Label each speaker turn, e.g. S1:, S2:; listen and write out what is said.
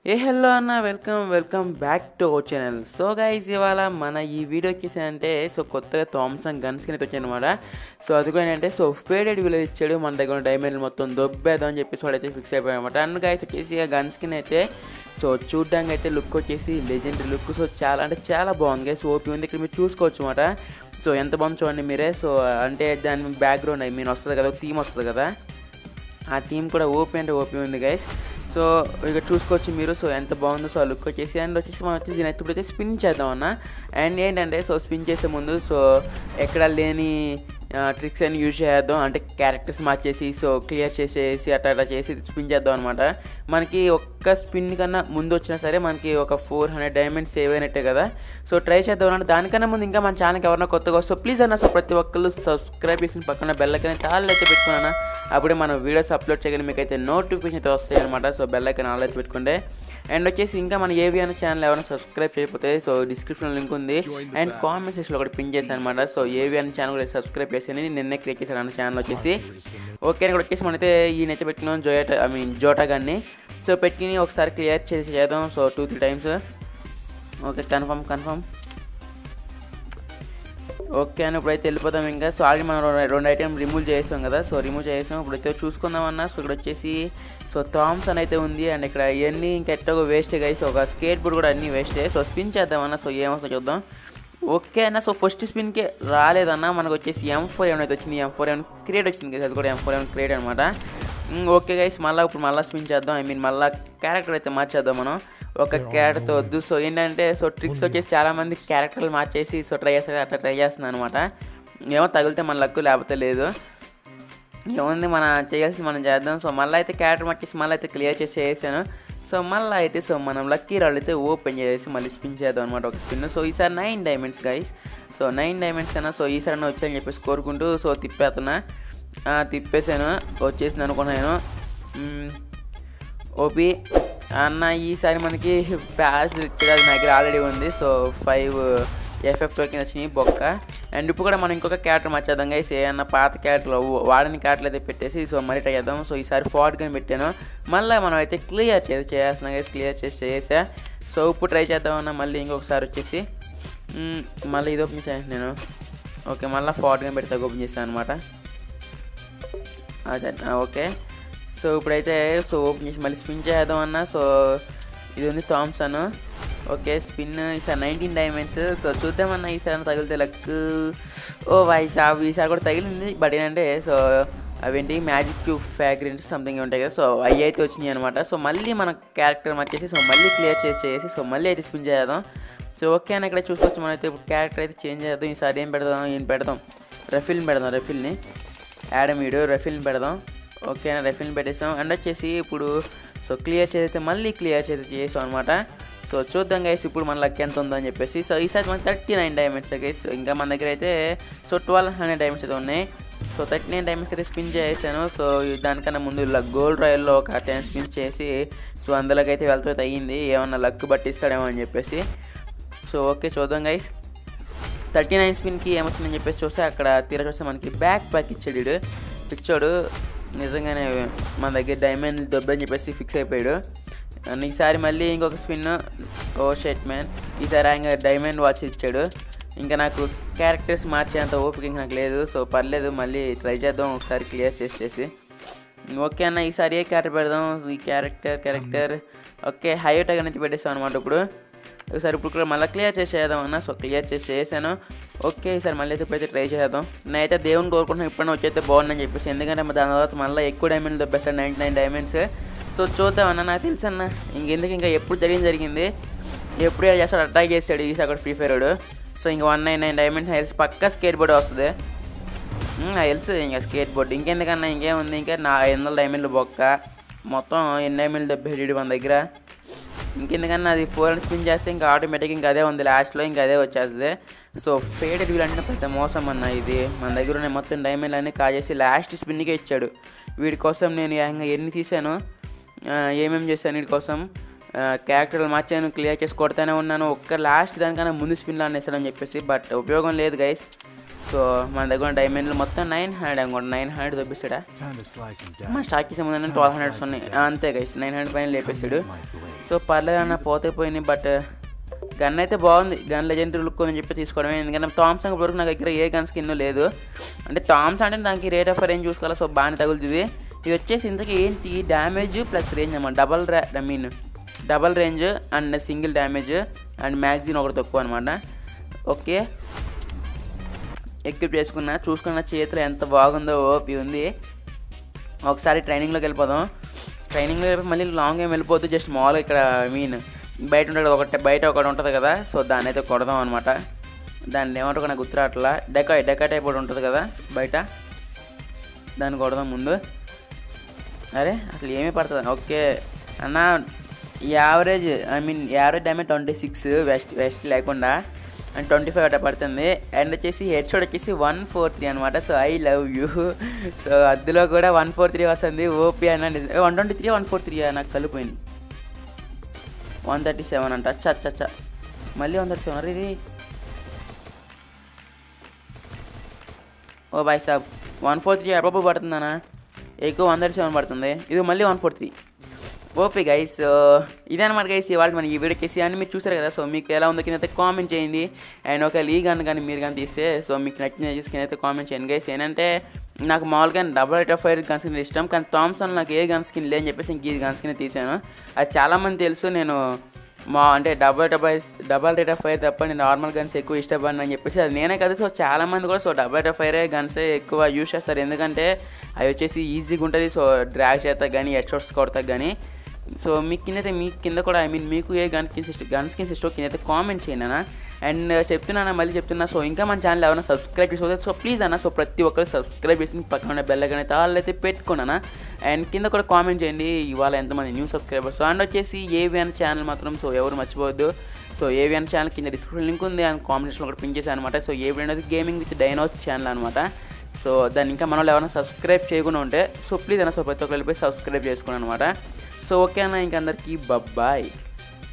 S1: ఏ hello అన్న welcome welcome back to our channel so guys ఇవాళ మన ఈ వీడియో వచ్చేసి అంటే సో కొత్తగా థామ్సంగ్ గన్స్ కింద వచ్చాయి అనమాట సో అది కూడా ఏంటంటే సో ఫేడెడ్ విలేజ్ ఇచ్చాడు మన దగ్గర ఉన్న డైమండ్ మొత్తం దొబ్బేద్దాం అని చెప్పేసి వాడైతే ఫిక్స్ అయిపోయాడు అనమాట అండ్ గైస్ వచ్చేసి ఆ గన్స్ కింద అయితే సో చూడ్డానికి అయితే లుక్ వచ్చేసి లెజెండరీ లుక్ సో చాలా అంటే చాలా బాగుంది గైస్ ఓపీ ఉంది ఇక్కడ మీరు చూసుకోవచ్చు అనమాట సో ఎంత బాగుంది చూడండి మీరే సో అంటే దాని బ్యాక్గ్రౌండ్ ఐ మీన్ వస్తుంది కదా థీమ్ వస్తుంది కదా ఆ థీమ్ కూడా ఓపీ అంటే ఓపీ ఉంది గైస్ సో ఇక చూసుకోవచ్చు మీరు సో ఎంత బాగుందో సో ఆ లుక్ వచ్చేసి అండ్ వచ్చేసి మనం వచ్చేసి దీని ఇప్పుడైతే స్పిన్ చేద్దాం అన్న అండ్ ఏంటంటే సో స్పిన్ చేసే ముందు సో ఎక్కడ లేని ట్రిక్స్ అని యూజ్ చేద్దాం అంటే క్యారెక్టర్స్ మార్చేసి సో క్లియర్ చేసేసి అట్లా అట్లా చేసి స్పిన్ చేద్దాం అనమాట మనకి ఒక్క స్పిన్ కన్నా ముందు వచ్చినా సరే మనకి ఒక ఫోర్ హండ్రెడ్ డైమండ్స్ సేవ్ అయినట్టే కదా సో ట్రై చేద్దాం అన్నమాట దానికన్నా ముందు ఇంకా మన ఛానల్కి ఎవరైనా కొత్తగా వస్తే ప్లీజ్ అన్న సో ప్రతి ఒక్కరు సబ్స్క్రైబ్ చేసిన పక్కన బెల్లకనే తాళ్ళు అయితే పెట్టుకున్నాను అప్పుడే మనం వీడియోస్ అప్లోడ్ చేయగానే మీకు అయితే నోటిఫికేషన్ అయితే వస్తాయి అనమాట సో బెల్ ఐకన్ ఆల్ అయితే పెట్టుకుంటే అండ్ వచ్చేసి ఇంకా మన ఏవి అనే ఛానల్ ఎవరైనా సబ్స్క్రైబ్ చేయకపోతే సో డిస్క్రిప్షన్ లింక్ ఉంది అండ్ కామెంట్ సెక్షన్లో ఒకటి పిన్ చేశాను అనమాట సో ఏవి అనే ఛానల్ కూడా సబ్స్క్రైబ్ చేసి నిన్నే క్రియేట్ చేశాను అన్న ఛానల్ వచ్చేసి ఓకే ఇక్కడ వచ్చేసి మనైతే ఈయనైతే పెట్టినాం జోయట ఐ మీన్ జోటా గాన్ని సో పెట్టి ఒకసారి క్లియర్ చేసి చేద్దాం so two three times okay confirm confirm okay అని ఇప్పుడైతే వెళ్ళిపోతాం ఇంకా సో ఆల్రెడీ మనం రెండు- రెండు ఐటమ్ రిమూవ్ చేసాం కదా సో రిమూవ్ చేసాం ఇప్పుడైతే చూసుకుందాం అన్న సో ఇక్కడ వచ్చేసి సో థామ్సన్ అయితే ఉంది అండ్ ఇక్కడ ఇవన్నీ ఇంకా ఎట్టగో వేస్ట్ గైస్ ఒక స్కేట్ బోర్డ్ కూడా అన్నీ వేస్టే సో స్పిన్ చేద్దామన్న సో ఏమొస్తుందో చూద్దాం ఓకే అన్న సో ఫస్ట్ స్పిన్కే రాలేదన్న మనకు వచ్చేసి ఎం ఫోర్ ఎం అయితే వచ్చింది ఎం ఫోర్ ఎం క్రియేట్ వచ్చింది కదా అది కూడా ఎం ఫోర్ ఎం క్రియేట్ అనమాట ఓకే గైస్ మళ్ళీ ఇప్పుడు మళ్ళీ స్పిన్ చేద్దాం ఐ మీన్ మళ్ళీ క్యారెక్టర్ అయితే మార్చేద్దాం మనం ఒక క్యారెక్టర్తో వద్దు సో ఏంటంటే సో ట్రిక్స్ వచ్చేసి చాలామంది క్యారెక్టర్లు మార్చేసి సో ట్రై చేస్తారు అట్లా ట్రై చేస్తుంది అనమాట ఏమో తగిలితే మన లక్కు లేకపోతే లేదు ఏముంది మన చేయాల్సింది మనం చేద్దాం సో మళ్ళీ అయితే క్యారెక్టర్ మార్చేసి మళ్ళీ అయితే క్లియర్ చేసి వేసాను సో మళ్ళీ అయితే సో మనం లక్కీ రాళ్ళు అయితే ఓపెన్ చేసి మళ్ళీ స్పిన్ చేద్దాం అనమాట ఒక స్పిన్ సో ఈసారి nine diamonds guys so nine diamonds కన్నా సో ఈసారి వచ్చాయని చెప్పేసి కోరుకుంటూ సో తిప్పేస్తున్నా ఆ, తిప్పేసాను వచ్చేసింది అనుకున్నాను మ్మ్. ఓపీ అన్న ఈసారి మనకి ప్యాస్ ఇక్కడ అది నా దగ్గర ఆల్రెడీ ఉంది సో ఫైవ్ ఎఫ్ఎఫ్ టోకెన్ వచ్చినాయి బొక్క అండ్ ఇప్పుడు కూడా మనం ఇంకొక క్యారెక్టర్ మార్చేద్దాం గైస్ ఏమన్నా పాత క్యారెక్టర్ వాడని క్యారెక్టర్ అయితే పెట్టేసి సో మరీ ట్రై చేద్దాం సో ఈసారి ఫార్ట్ గన్ పెట్టాను మళ్ళీ మనం అయితే క్లియర్ చేసి చేయాల్సిన గైస్ క్లియర్ చేసి చేసా సో ఇప్పుడు ట్రై చేద్దామన్నా మళ్ళీ ఇంకొకసారి వచ్చేసి మ్మ్, మళ్ళీ ఇది ఓపెన్ చేశాను నేను ఓకే మళ్ళీ ఫార్ట్ గన్ పెడితే ఓపెన్ చేశాను అనమాట అదే ఓకే సో ఇప్పుడైతే సో ఓపెన్ చేసి మళ్ళీ స్పిన్ చేద్దాం అన్న సో ఇది ఉంది థామ్సన్ ఓకే స్పిన్ ఈసారి నైన్టీన్ డైమండ్స్ సో చూద్దామన్నా ఈసారి తగిలితే లక్ ఓ వాయిస్ అవి ఈసారి కూడా తగిలింది బట్ ఏంటంటే సో అవేంటి మ్యాజిక్ క్యూబ్ ఫ్యాగ్రెంట్స్ సంథింగ్ ఉంటాయి కదా సో అవి అయితే వచ్చినాయి అనమాట సో మళ్ళీ మన క్యారెక్టర్ వచ్చేసి సో మళ్ళీ క్లియర్ చేసి చేసి సో మళ్ళీ అయితే స్పిన్ చేద్దాం సో ఓకే అని ఇక్కడ చూసుకోవచ్చు మనం అయితే ఇప్పుడు క్యారెక్టర్ అయితే చేంజ్ చేద్దాం ఈసారి ఏం పెడదాం ఏం పెడదాం రెఫిల్ని పెడదాం రెఫిల్ని యాడమ్ వీడియో రెఫిల్ని పెడదాం ఓకేనా రెఫిల్ని పెట్టేసాం అండ్ వచ్చేసి ఇప్పుడు సో క్లియర్ చేస్తే మళ్ళీ క్లియర్ చేసి చేసాం అనమాట సో చూద్దాం గైస్ ఇప్పుడు మన లక్ ఎంత ఉందో అని చెప్పేసి సో ఈసారి మనకి థర్టీ నైన్ డైమండ్స్ గైస్ ఇంకా మన దగ్గర అయితే సో ట్వెల్వ్ హండ్రెడ్ డైమండ్స్ అయితే ఉన్నాయి సో థర్టీ నైన్ డైమండ్స్ అయితే స్పిన్ చేసాను సో దానికన్నా ముందు గోల్డ్ రాయల్లో ఒక టెన్ స్పిన్స్ చేసి సో అందులోకి అయితే వెళ్తూ అయ్యింది ఏమన్నా లక్ పట్టిస్తాడేమో అని చెప్పేసి సో ఓకే చూద్దాం గైస్ థర్టీ నైన్ స్పిన్కి ఏమొచ్చిందని చెప్పేసి చూస్తే అక్కడ తీర చూస్తే మనకి బ్యాక్ ప్యాక్ ఇచ్చాడు వీడు పిచ్చోడు నిజంగానే మన దగ్గర డైమండ్ దొబ్బని చెప్పేసి ఫిక్స్ అయిపోయాడు అండ్ ఈసారి మళ్ళీ ఇంకొక స్పిన్ ఓ షెట్ మ్యాన్ ఈసారి ఆయన డైమండ్ వాచ్ ఇచ్చాడు ఇంకా నాకు క్యారెక్టర్స్ మార్చేంత ఓపిక ఇంకా నాకు లేదు సో పర్లేదు మళ్ళీ ట్రై చేద్దాం ఒకసారి క్లియర్ చేసి చేసి ఓకే అన్న ఈసారి ఏ క్యారెక్టర్ పెడదాం ఈ క్యారెక్టర్ క్యారెక్టర్ ఓకే హైయోటగా నుంచి పెట్టేసాం అనమాట ఇప్పుడు ఒకసారి ఇప్పుడు కూడా మళ్ళీ క్లియర్ చేసి చేద్దాం అన్న సో క్లియర్ చేసి చేశాను ఓకే ఈసారి మళ్ళీ అయితే ఇప్పుడైతే ట్రై చేద్దాం నేనైతే దేవుని కోరుకుంటున్నాను ఇప్పుడైనా వచ్చైతే బాగుందని చెప్పేసి ఎందుకంటే మరి దాని తర్వాత మళ్ళీ ఎక్కువ డైమండ్ దొబ్బేస్తాను నైంటీ నైన్ డైమండ్స్ సో చూద్దాం అన్న నాకు తెలుసు అన్న ఇంకెందుకు ఇంకా ఎప్పుడు జరిగింది జరిగింది ఎప్పుడు ఇలా చేస్తాడు అటాక్ చేస్తాడు ఈసారి అక్కడ ఫ్రీ ఫైర్ సో ఇంకా వన్ నైన్ నైన్ డైమండ్స్ హెల్స్ పక్కా స్కేట్ బోర్డ్ వస్తుంది హెల్స్ ఇంకా స్కేట్ బోర్డ్ ఇంకెందుకన్నా ఇంకేముంది ఇంకా నా ఐదు వందల డైమండ్లు బొక్క మొత్తం ఎన్ని డైమండ్లు దెబ్బేడు మన దగ్గర ఇంకెందుకన్నా అది ఫోర్ హండ్రెడ్ స్పిన్ చేస్తే ఇంకా ఆటోమేటిక్ ఇంకా అదే ఉంది లాస్ట్లో ఇంకా అదే వచ్చేస్తుంది సో ఫేడెడ్ వీల్ అంటే పెద్ద మోసం అన్న ఇది మన దగ్గర ఉన్న మొత్తం డైమండ్లు అన్నీ కాజేసి లాస్ట్ స్పిన్కే ఇచ్చాడు వీడి కోసం నేను ఏకంగా ఎన్ని తీసాను ఆ, ఏమేం చేశాను వీడి కోసం క్యారెక్టర్లు మార్చాను క్లియర్ చేసి కొడతానే ఉన్నాను ఒక్క లాస్ట్ దానికన్నా ముందు స్పిన్లో అనేసాడని చెప్పేసి బట్ ఉపయోగం లేదు గైస్ సో మన దగ్గర ఉన్న డైమండ్లు మొత్తం నైన్ హండ్రెడ్ అనుకోండి నైన్ హండ్రెడ్ చూపిస్తాడా
S2: Time to slice and
S1: మా
S2: dice.
S1: స్టాక్కి సంబంధం ట్వెల్వ్ హండ్రెడ్స్ ఉన్నాయి ఆ, అంతే గైస్ నైన్ హండ్రెడ్ పైన లేపేసాడు సో పర్లేదు అన్న పోతే పోయినాయి బట్ గన్ అయితే బాగుంది గన్ లెజెండరీ లుక్ అని చెప్పి తీసుకోవడమే ఎందుకంటే థామ్సన్ ఇప్పటివరకు నా దగ్గర ఏ గన్ స్కిన్ లేదు అంటే థామ్స్ అంటే దానికి రేట్ ఆఫ్ రేంజ్ చూసుకోవాలి సో బాగానే తగులుతుంది ఇది వచ్చేసి ఇంతకీ ఏంటి డ్యామేజ్ ప్లస్ రేంజ్ అన్నమాట డబల్ రా I mean double range and single damage and magazine ఒకటి తక్కువ అనమాట ఓకే ఎక్విప్ చేసుకున్నా చూసుకున్న చేతిలో ఎంత బాగుందో ఓపి ఉంది ఒకసారి ట్రైనింగ్లోకి వెళ్ళిపోదాం ట్రైనింగ్లో వెళ్ళిపోయి మళ్ళీ లాంగ్ ఏం వెళ్ళిపోద్దు జస్ట్ మామూలుగా ఇక్కడ మీన్ బయట ఉంటుంది ఒకటి బయట ఒకటి ఉంటుంది కదా సో దాన్ని అయితే కొడదాం అనమాట దాన్ని ఏమంటారు నాకు గుర్తురాట్లా డెకాయ్ డెకా టైప్ ఒకటి ఉంటుంది కదా బయట దాన్ని కొడదాం ముందు అరే అసలు ఏమీ పడుతుంది ఓకే అన్న average I mean average damage twenty six vest vest లేకుండా అండ్ ట్వంటీ ఫైవ్ అట్లా పడుతుంది అండ్ వచ్చేసి హెడ్ షాట్ వచ్చేసి వన్ ఫోర్ త్రీ అనమాట so I love you so అందులో కూడా వన్ ఫోర్ త్రీ వస్తుంది ఓపీ అన్న one twenty three one four three నాకు కలిపోయింది వన్ థర్టీ సెవెన్ అంట అచ్చా అచ్చా అచ్చా మళ్ళీ వన్ థర్టీ సెవెన్ అరే రే. ఓ బాయ్ సాబ్ వన్ ఫోర్ త్రీ అప్పుడు పడుతుందనా ఎక్కువ వన్ థర్టీ సెవెన్ పడుతుంది ఇది మళ్ళీ one four three okay guys ఇదన్నమాట గైస్ ఇవాళ మన ఈ వీడియో కేసి అని మీరు చూసారు కదా సో మీకు ఎలా ఉందో కింద కామెంట్ చేయండి అండ్ ఒక లీగ్ అని కానీ మీరు కానీ తీస్తే సో మీకు నచ్చిన చేసి కింద అయితే కామెంట్ చేయండి గైస్ ఏంటంటే నాకు మామూలుగా double rate of fire gun skin ఇష్టం కానీ థామ్సన్ నాకు ఏ గన్ స్కిన్ లేదని చెప్పేసి ఇంక ఈ గన్ స్కిన్ తీసాను అది చాలామంది తెలుసు నేను మా అంటే double double double rate of fire తప్ప నేను నార్మల్ గన్స్ ఎక్కువ ఇష్టపడిన అని చెప్పేసి అది నేనే కదా సో చాలా మంది కూడా సో డబల్ రేట్ ఆఫ్ ఫైరే గన్సే ఎక్కువ యూస్ చేస్తారు ఎందుకంటే అవి వచ్చేసి ఈజీగా ఉంటుంది సో డ్రాగ్ చేస్తా కానీ హెడ్ షాట్స్ కొడతా కానీ సో మీ కింద అయితే మీ కింద కూడా ఐ మీన్ మీకు ఏ గన్ స్కిన్స్ ఇష్టం గన్ స్కిన్స్ ఇష్టం కింద అయితే కామెంట్ చేయండి అన్న అండ్ చెప్తున్నాను మళ్ళీ చెప్తున్నా సో ఇంకా మన ఛానల్ ఎవరైనా సబ్స్క్రైబ్ చేసుకోవచ్చు సో ప్లీజ్ అన్న సో ప్రతి ఒక్కరు సబ్స్క్రైబ్ చేసి పక్కన ఉన్న బెల్ ఐకాన్ అయితే వాళ్ళు అయితే పెట్టుకున్నానా అండ్ కింద కూడా కామెంట్ చేయండి ఇవాళ ఎంతమంది న్యూ సబ్స్క్రైబర్స్ అండ్ వచ్చేసి ఏవిఎన్ ఛానల్ మాత్రం సో ఎవరు మర్చిపోవద్దు సో ఏవిఎన్ ఛానల్ కింద డిస్క్రిప్షన్ లింక్ ఉంది అండ్ కాంబినేషన్ కూడా పిన్ చేశాను అనమాట సో ఏవిఎన్ అనేది గేమింగ్ విత్ డైనోస్ ఛానల్ అనమాట సో దాన్ని ఇంకా మన వాళ్ళు ఎవరైనా సబ్స్క్రైబ్ చేయకుండా ఉంటే సో ప్లీజ్ అన్న సో ప్రతి ఒక్కరు వెళ్ళిపోయి సబ్స్క్రైబ్ చేసుకోండి అనమాట సో ఓకే అన్న ఇంక అందరికీ బాయ్